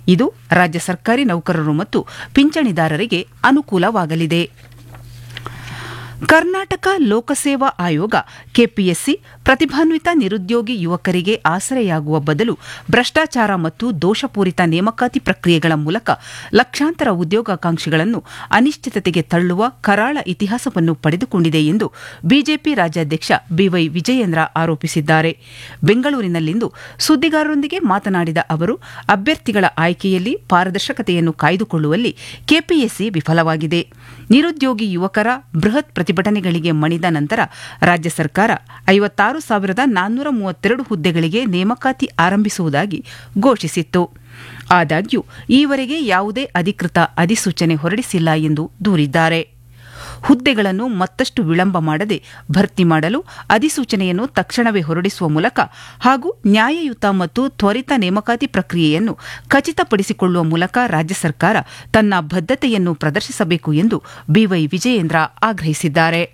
ಇದು ರಾಜ್ಯ ಸರ್ಕಾರಿ ನೌಕರರು ಮತ್ತು ಪಿಂಚಣಿದಾರರಿಗೆ ಅನುಕೂಲವಾಗಲಿದೆ ಕರ್ನಾಟಕ ಲೋಕಸೇವಾ ಆಯೋಗ ಕೆಪಿಎಸ್ಸಿ ಪ್ರತಿಭಾನ್ವಿತ ನಿರುದ್ಯೋಗಿ ಯುವಕರಿಗೆ ಆಸರೆಯಾಗುವ ಬದಲು ಭ್ರಷ್ಟಾಚಾರ ಮತ್ತು ದೋಷಪೂರಿತ ನೇಮಕಾತಿ ಪ್ರಕ್ರಿಯೆಗಳ ಮೂಲಕ ಲಕ್ಷಾಂತರ ಉದ್ಯೋಗಾಕಾಂಕ್ಷಿಗಳನ್ನು ಅನಿಶ್ಚಿತತೆಗೆ ತಳ್ಳುವ ಕರಾಳ ಇತಿಹಾಸವನ್ನು ಪಡೆದುಕೊಂಡಿದೆ ಎಂದು ಬಿಜೆಪಿ ರಾಜ್ಯಾಧ್ಯಕ್ಷ ಬಿವೈ ವಿಜಯೇಂದ್ರ ಆರೋಪಿಸಿದ್ದಾರೆ ಬೆಂಗಳೂರಿನಲ್ಲಿಂದು ಸುದ್ದಿಗಾರರೊಂದಿಗೆ ಮಾತನಾಡಿದ ಅವರು ಅಭ್ಯರ್ಥಿಗಳ ಆಯ್ಕೆಯಲ್ಲಿ ಪಾರದರ್ಶಕತೆಯನ್ನು ಕಾಯ್ದುಕೊಳ್ಳುವಲ್ಲಿ ಕೆಪಿಎಸ್ಸಿ ವಿಫಲವಾಗಿದೆ ನಿರುದ್ಯೋಗಿ ಯುವಕರ ಬೃಹತ್ ಪ್ರತಿಭಟನೆಗಳಿಗೆ ಮಣಿದ ನಂತರ ರಾಜ್ಯ ಸರ್ಕಾರ ಐವತ್ತಾರು ಸಾವಿರದ ನಾನ್ನೂರ ಮೂವತ್ತೆರಡು ಹುದ್ದೆಗಳಿಗೆ ನೇಮಕಾತಿ ಆರಂಭಿಸುವುದಾಗಿ ಘೋಷಿಸಿತ್ತು ಆದಾಗ್ಯೂ ಈವರೆಗೆ ಯಾವುದೇ ಅಧಿಕೃತ ಅಧಿಸೂಚನೆ ಹೊರಡಿಸಿಲ್ಲ ಎಂದು ದೂರಿದ್ದಾರೆ ಹುದ್ದೆಗಳನ್ನು ಮತ್ತಷ್ಟು ವಿಳಂಬ ಮಾಡದೆ ಭರ್ತಿ ಮಾಡಲು ಅಧಿಸೂಚನೆಯನ್ನು ತಕ್ಷಣವೇ ಹೊರಡಿಸುವ ಮೂಲಕ ಹಾಗೂ ನ್ಯಾಯಯುತ ಮತ್ತು ತ್ವರಿತ ನೇಮಕಾತಿ ಪ್ರಕ್ರಿಯೆಯನ್ನು ಖಚಿತಪಡಿಸಿಕೊಳ್ಳುವ ಮೂಲಕ ರಾಜ್ಯ ಸರ್ಕಾರ ತನ್ನ ಬದ್ಧತೆಯನ್ನು ಪ್ರದರ್ಶಿಸಬೇಕು ಎಂದು ಬಿವೈ ವಿಜಯೇಂದ್ರ ಆಗ್ರಹಿಸಿದ್ದಾರೆ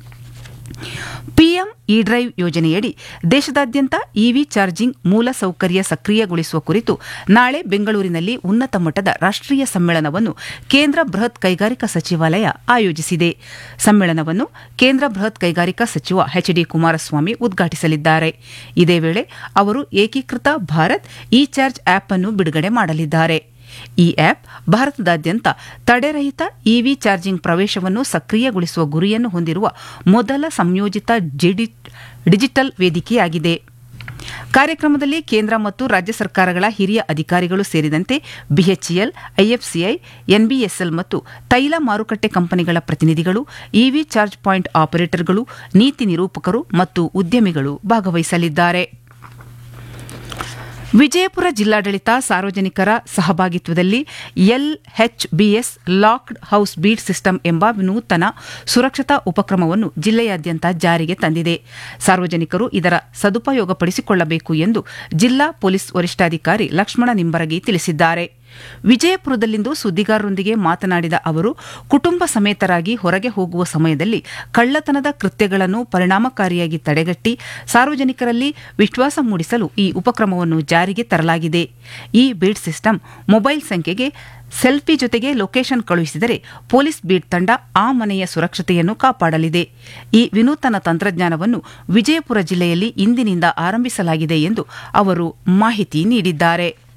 ಪಿಎಂ ಇ ಡ್ರೈವ್ ಯೋಜನೆಯಡಿ ದೇಶದಾದ್ಯಂತ ಇವಿ ಚಾರ್ಜಿಂಗ್ ಮೂಲ ಸೌಕರ್ಯ ಸಕ್ರಿಯಗೊಳಿಸುವ ಕುರಿತು ನಾಳೆ ಬೆಂಗಳೂರಿನಲ್ಲಿ ಉನ್ನತ ಮಟ್ಟದ ರಾಷ್ಟೀಯ ಸಮ್ಮೇಳನವನ್ನು ಕೇಂದ್ರ ಬೃಹತ್ ಕೈಗಾರಿಕಾ ಸಚಿವಾಲಯ ಆಯೋಜಿಸಿದೆ ಸಮ್ಮೇಳನವನ್ನು ಕೇಂದ್ರ ಬೃಹತ್ ಕೈಗಾರಿಕಾ ಸಚಿವ ಎಚ್ ಡಿ ಕುಮಾರಸ್ವಾಮಿ ಉದ್ಘಾಟಿಸಲಿದ್ದಾರೆ ಇದೇ ವೇಳೆ ಅವರು ಏಕೀಕೃತ ಭಾರತ್ ಇ ಚಾರ್ಜ್ ಆಪ್ ಅನ್ನು ಬಿಡುಗಡೆ ಮಾಡಲಿದ್ದಾರೆ ಈ ಆಪ್ ಭಾರತದಾದ್ಯಂತ ತಡೆರಹಿತ ಇವಿ ಚಾರ್ಜಿಂಗ್ ಪ್ರವೇಶವನ್ನು ಸಕ್ರಿಯಗೊಳಿಸುವ ಗುರಿಯನ್ನು ಹೊಂದಿರುವ ಮೊದಲ ಸಂಯೋಜಿತ ಡಿಜಿಟಲ್ ವೇದಿಕೆಯಾಗಿದೆ ಕಾರ್ಯಕ್ರಮದಲ್ಲಿ ಕೇಂದ್ರ ಮತ್ತು ರಾಜ್ಯ ಸರ್ಕಾರಗಳ ಹಿರಿಯ ಅಧಿಕಾರಿಗಳು ಸೇರಿದಂತೆ ಬಿಎಚ್ಇಎಲ್ ಐಎಫ್ಸಿಐ ಎನ್ಬಿಎಸ್ಎಲ್ ಮತ್ತು ತೈಲ ಮಾರುಕಟ್ಟೆ ಕಂಪನಿಗಳ ಪ್ರತಿನಿಧಿಗಳು ಇವಿ ಚಾರ್ಜ್ ಪಾಯಿಂಟ್ ಆಪರೇಟರ್ಗಳು ನೀತಿ ನಿರೂಪಕರು ಮತ್ತು ಉದ್ಯಮಿಗಳು ಭಾಗವಹಿಸಲಿದ್ದಾರೆ ವಿಜಯಪುರ ಜಿಲ್ಲಾಡಳಿತ ಸಾರ್ವಜನಿಕರ ಸಹಭಾಗಿತ್ವದಲ್ಲಿ LHBS locked house beat system ಎಂಬ ನೂತನ ಸುರಕ್ಷತಾ ಉಪಕ್ರಮವನ್ನು ಜಿಲ್ಲೆಯಾದ್ಯಂತ ಜಾರಿಗೆ ತಂದಿದೆ ಸಾರ್ವಜನಿಕರು ಇದರ ಸದುಪಯೋಗಪಡಿಸಿಕೊಳ್ಳಬೇಕು ಎಂದು ಜಿಲ್ಲಾ ಪೊಲೀಸ್ ವರಿಷ್ಠಾಧಿಕಾರಿ ಲಕ್ಷ್ಮಣ ನಿಂಬರಗಿ ತಿಳಿಸಿದ್ದಾರೆ ವಿಜಯಪುರದಲ್ಲಿಂದು ಸುದ್ದಿಗಾರರೊಂದಿಗೆ ಮಾತನಾಡಿದ ಅವರು ಕುಟುಂಬ ಸಮೇತರಾಗಿ ಹೊರಗೆ ಹೋಗುವ ಸಮಯದಲ್ಲಿ ಕಳ್ಳತನದ ಕೃತ್ಯಗಳನ್ನು ಪರಿಣಾಮಕಾರಿಯಾಗಿ ತಡೆಗಟ್ಟಿ ಸಾರ್ವಜನಿಕರಲ್ಲಿ ವಿಶ್ವಾಸ ಮೂಡಿಸಲು ಈ ಉಪಕ್ರಮವನ್ನು ಜಾರಿಗೆ ತರಲಾಗಿದೆ ಈ ಬೀಟ್ ಸಿಸ್ಟಮ್ ಮೊಬೈಲ್ ಸಂಖ್ಯೆಗೆ ಸೆಲ್ಫಿ ಜೊತೆಗೆ ಲೊಕೇಶನ್ ಕಳುಹಿಸಿದರೆ ಪೊಲೀಸ್ ಬೀಟ್ ತಂಡ ಆ ಮನೆಯ ಸುರಕ್ಷತೆಯನ್ನು ಕಾಪಾಡಲಿದೆ ಈ ವಿನೂತನ ತಂತ್ರಜ್ಞಾನವನ್ನು ವಿಜಯಪುರ ಜಿಲ್ಲೆಯಲ್ಲಿ ಇಂದಿನಿಂದ ಆರಂಭಿಸಲಾಗಿದೆ ಎಂದು ಅವರು ಮಾಹಿತಿ ನೀಡಿದ್ದಾರೆ